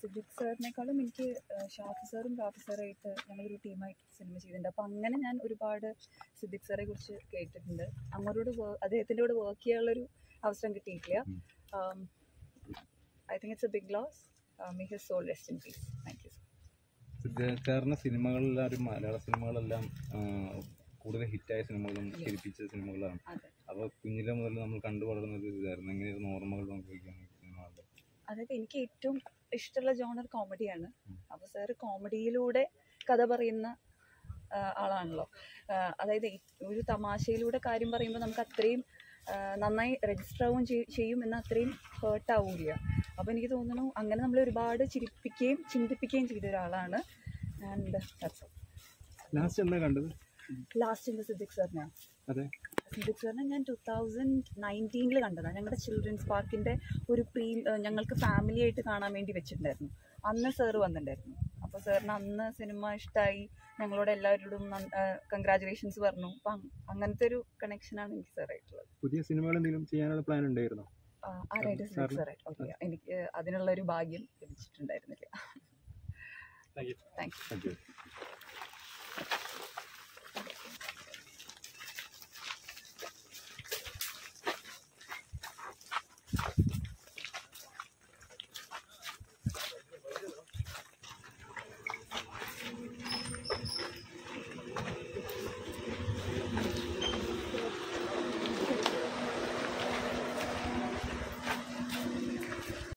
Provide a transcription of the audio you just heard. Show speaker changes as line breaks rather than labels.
സിദ്ദിഖ് സാറിനേക്കാളും എനിക്ക് ആ, ഷാഫി സാറും റാഫി സാറായിട്ട് ഞങ്ങളൊരു ടീമായിട്ട് സിനിമ ചെയ്തിട്ടുണ്ട് അപ്പോൾ അങ്ങനെ ഞാൻ ഒരുപാട് സിദ്ദിഖ് സാറെ കുറിച്ച് കേട്ടിട്ടുണ്ട് അങ്ങോട്ടോട് അദ്ദേഹത്തിൻ്റെ കൂടെ വർക്ക് ചെയ്യാനുള്ളൊരു അവസരം കിട്ടിയിട്ടില്ല I think it's a big loss may his soul rest in peace thank you
സിദ്ധാർത്ഥിന്റെ സിനിമകളെല്ലാവരും മലയാള സിനിമകളെല്ലാം ആ, കൂടുതൽ ഹിറ്റായ സിനിമകളും ചിരിപ്പിച്ച സിനിമകളാണ്
അതെ
അപ്പോൾ കുഞ്ഞിലെ മുതൽ നമ്മൾ കണ്ടു വളർന്ന ഒരു ഇതായിരുന്നു എങ്ങനെയായിരുന്നു ഓർമ്മകൾ പങ്കുവയ്ക്കാൻ സിനിമകളുടെ
അതായത് എനിക്ക് ഏറ്റവും ഇഷ്ടമുള്ള ജോണർ കോമഡിയാണ് അപ്പോൾ സാറ് കോമഡിയിലൂടെ കഥ പറയുന്ന ആ, ആളാണല്ലോ ആ, അതായത് ഈ ഒരു തമാശയിലൂടെ കാര്യം പറയുമ്പോൾ നമുക്ക് അത്രയും ആ, നന്നായി രജിസ്റ്റർ ആവുകയും ചെയ്- ചെയ്യും എന്നാൽ അത്രയും ഹേർട്ട് ആവില്ല അപ്പോൾ എനിക്ക് തോന്നുന്നു അങ്ങനെ നമ്മളെ ഒരുപാട് ചിരിപ്പിക്കുകയും ചിന്തിപ്പിക്കുകയും ചെയ്ത ഒരാളാണ് ആൻഡ് ദാറ്റ്സ് ഓൾ
ലാസ്റ്റ് എന്താ കണ്ടത്
ലാസ്റ്റ് എൻ്റെ സിദ്ദിഖ് സാറിനാണ്
അതെ
സിദ്ദിഖ് സാറിനെ ഞാൻ ടു തൗസൻഡ് നയൻറ്റീനിൽ കണ്ടതാണ് ഞങ്ങളുടെ ചിൽഡ്രൻസ് പാർക്കിൻ്റെ ഒരു പ്രീ ഞങ്ങൾക്ക് ഫാമിലി ആയിട്ട് കാണാൻ വേണ്ടി വെച്ചിട്ടുണ്ടായിരുന്നു അന്ന് സാറ് വന്നിട്ടുണ്ടായിരുന്നു അപ്പോൾ സാറിന് അന്ന് സിനിമ ഇഷ്ടമായി ഞങ്ങളോട് എല്ലാവരോടും കൺഗ്രാറ്റുലേഷൻസ് പറഞ്ഞു അപ്പം അങ്ങനത്തെ ഒരു കണക്ഷനാണ് എനിക്ക് സാറായിട്ടുള്ളത്
പുതിയ സിനിമകൾ എന്തെങ്കിലും ചെയ്യാനുള്ള പ്ലാൻ ഉണ്ടായിരുന്നോ
ആ, ആരായിട്ട് സിദ്ദിഖ് സാറായിട്ട് ഓക്കെ എനിക്ക് അതിനുള്ള ഒരു ഭാഗ്യം ലഭിച്ചിട്ടുണ്ടായിരുന്നില്ല താങ്ക് യു
താങ്ക് യു